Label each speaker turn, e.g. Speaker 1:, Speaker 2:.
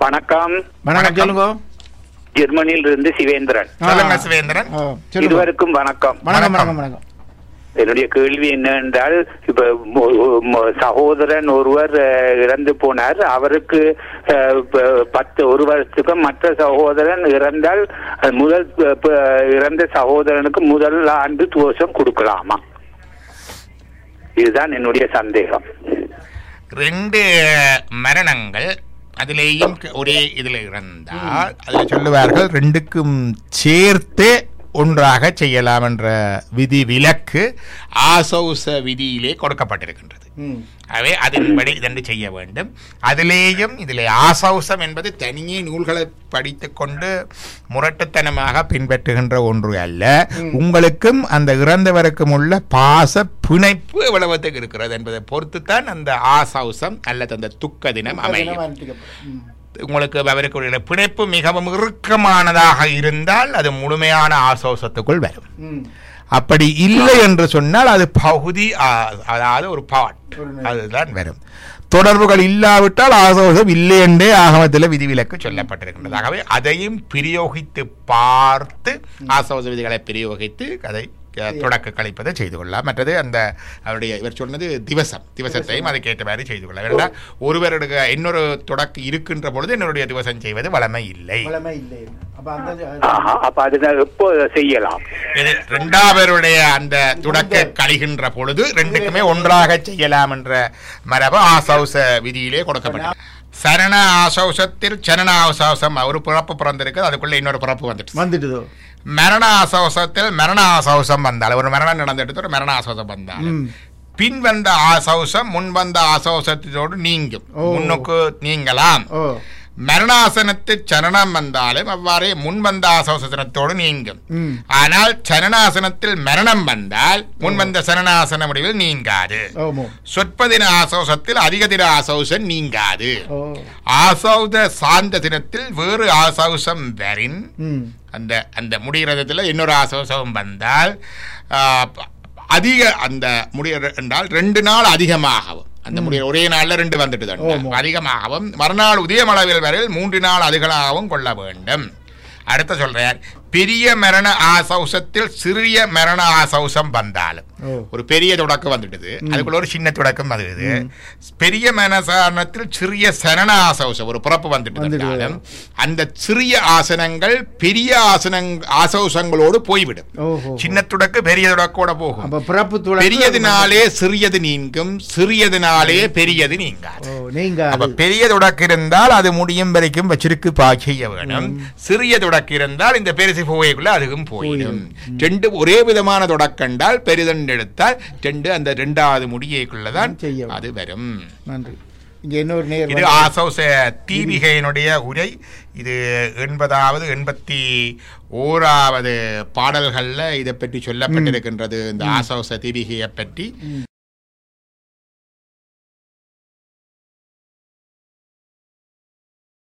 Speaker 1: வணக்கம்
Speaker 2: வணக்கம் சொல்லுங்க
Speaker 1: ஜெர்மனியில் இருந்து சிவேந்திரன்
Speaker 2: ஆ.
Speaker 3: சொல்லுங்க சிவேந்திரன்
Speaker 2: ஆ, சொல்லுங்க
Speaker 1: இருவருக்கும் வணக்கம்
Speaker 2: வணக்கம் வணக்கம் வணக்கம்
Speaker 1: என்னுடைய கேள்வி என்னவென்றால் இப்ப மொ- மொ- சகோதரன் ஒருவர் அஹ், இறந்து போனார் அவருக்கு அஹ், ப- பத்து ஒரு வருஷத்துக்கு மற்ற சகோதரன் இறந்தால் அது முதல் ப- ப- இறந்த சகோதரனுக்கு முதல் ஆண்டு துவசம் கொடுக்கலாமா இதுதான் என்னுடைய சந்தேகம்
Speaker 3: ரெண்டு மரணங்கள் அதிலேயும் ஒரே இதுல இருந்தால் அதில் சொல்லுவார்கள் ரெண்டுக்கும் சேர்த்து ஒன்றாக செய்யலாம் என்ற விதி விலக்கு ஆசௌச விதியிலே கொடுக்கப்பட்டிருக்கின்றது
Speaker 2: ம்
Speaker 3: ஆகவே அதன்படி இதென்று செய்ய வேண்டும் அதிலேயும் இதில் ஆசௌசம் என்பது தனியே நூல்களை படித்துக் கொண்டு முரட்டுத்தனமாக பின்பற்றுகின்ற ஒன்று அல்ல உங்களுக்கும் அந்த இறந்தவருக்கும் உள்ள பாச பிணைப்பு எவ்வளவுத்துக்கு இருக்கிறது என்பதை பொறுத்துத்தான் அந்த ஆசௌசம் அல்லது அந்த துக்க தினம் அமையும்
Speaker 2: ம்.
Speaker 3: உங்களுக்கு அவருக்கு உள்ள பிணைப்பு மிகவும் இறுக்கமானதாக இருந்தால் அது முழுமையான ஆசோசத்துக்குள் வரும்
Speaker 2: ம்
Speaker 3: அப்படி இல்லை என்று சொன்னால் அது பகுதி ஆ- அதாவது ஒரு பாட்
Speaker 2: ஒரு நிலை.
Speaker 3: அதுதான் வரும் தொடர்புகள் இல்லாவிட்டால் ஆசோசம் இல்லை என்றே ஆகமத்தில் விதிவிலக்கு சொல்லப்பட்டிருக்கின்றது ஆகவே அதையும் பிரயோகித்து பார்த்து ஆசோச விதிகளை பிரயோகித்து அதை அஹ், தொடக்க கழிப்பதை செய்து கொள்ளலாம் மற்றது அந்த அவருடைய இவர் சொன்னது திவசம் திவசத்தையும் அதுக்கேற்ற மாதிரி செய்து கொள்ளலாம் ஏன்னா ஒருவருடைய இன்னொரு தொடக்கு இருக்கின்ற பொழுது என்னுடைய திவசம் செய்வது வளமை இல்லை
Speaker 2: வளமை இல்லை அப்ப அந்த
Speaker 1: ஆஹா, அப்ப அது எப்போ செய்யலாம்
Speaker 3: இது ரெண்டாவருடைய அந்த துடக்க கழிகின்ற பொழுது ரெண்டுக்குமே ஒன்றாக செய்யலாம் என்ற மரபு ஆசௌச விதியிலே கொடுக்கப்பட்டது சரண ஆசௌசத்தில் சரண ஆசௌசம் ஒரு பிறப்பு பிறந்திருக்கு அதுக்குள்ள இன்னொரு பிறப்பு வந்துட்டு
Speaker 2: வந்துட்டுதோ
Speaker 3: மரண ஆசௌசத்தில் மரண ஆசௌசம் வந்தால் ஒரு மரணம் நடந்துட்டு ஒரு மரண ஆசௌசம் வந்தால்
Speaker 2: ம்
Speaker 3: பின் வந்த ஆசௌசம் முன் வந்த ஆசௌசத்தோடு நீங்கும்
Speaker 2: ஓ.
Speaker 3: முன்னுக்கு நீங்கலாம்
Speaker 2: ஓ
Speaker 3: மரணாசனத்து சரணம் வந்தாலும் அவ்வாறே முன் வந்த ஆசௌசனத்தோடு நீங்கும்
Speaker 2: ம்
Speaker 3: ஆனால் சரணாசனத்தில் மரணம் வந்தால் முன் வந்த சரணாசன முடிவில் நீங்காது
Speaker 2: ஓமோ
Speaker 3: சொற்பதின ஆசௌசத்தில் அதிக தின ஆசௌசம் நீங்காது
Speaker 2: ஓ
Speaker 3: ஆசௌத சாந்த தினத்தில் வேறு ஆசௌசம் வரின்
Speaker 2: ம்
Speaker 3: அந்த அந்த முடிகிறதுல இன்னொரு ஆசௌசம் வந்தால் ஆ, ப- அதிக அந்த முடிய என்றால் ரெண்டு நாள் அதிகமாகவும் அந்த முடிய ஒரே நாள்ல ரெண்டு வந்துட்டு தான்
Speaker 2: ஆமா.
Speaker 3: அதிகமாகவும் மறுநாள் உதயமளவில் வரையில் மூன்று நாள் அதிகமாகவும் கொள்ள வேண்டும் அடுத்த சொல்றார் பெரிய மரண ஆசௌசத்தில் சிறிய மரண ஆசௌசம் வந்தாலும்
Speaker 2: ஓ
Speaker 3: ஒரு பெரிய தொடக்கம் வந்துடுது அதுக்குள்ள ஒரு சின்ன தொடக்கம் வருது பெரிய மனசாரணத்தில் சிறிய சரண ஆசௌசம் ஒரு பிறப்பு வந்துட்டு
Speaker 2: வந்துடுது.
Speaker 3: இருந்தாலும் அந்த சிறிய ஆசனங்கள் பெரிய ஆசனங் ஆசௌசங்களோடு போய்விடும்
Speaker 2: ஓஹோ
Speaker 3: சின்ன தொடக்கு பெரிய தொடக்கோட போகும்
Speaker 2: அப்ப பிறப்பு துளக்கு
Speaker 3: பெரியதினாலே சிறியது நீங்கும் சிறியதினாலே பெரியது நீங்காது
Speaker 2: ஓ நீங்க
Speaker 3: அப்ப பெரிய தொடக்கு இருந்தால் அது முடியும் வரைக்கும் வச்சிருக்கு பாக்கிய வேணும் சிறிய தொடக்கு இருந்தால் இந்த பெருசு போவைக்குள்ள அதுவும் போயிடும் ரெண்டு ஒரே விதமான தொடக்கண்டால் பெரிதன் எடுத்தால் ரெண்டு அந்த ரெண்டாவது முடியைக்குள்ளதான்
Speaker 2: செய்ய வேண்டும்.
Speaker 3: அது வரும்
Speaker 2: நன்றி இங்க இன்னொரு நேர்
Speaker 3: இது
Speaker 2: வந்து-
Speaker 3: ஆசௌச தீபிகையினுடைய உரை இது எண்பதாவது எண்பத்தி ஓராவது பாடல்கள்ல இதை பற்றி சொல்லப்பட்டிருக்கின்றது இந்த ஆசௌச தீபிகையை பற்றி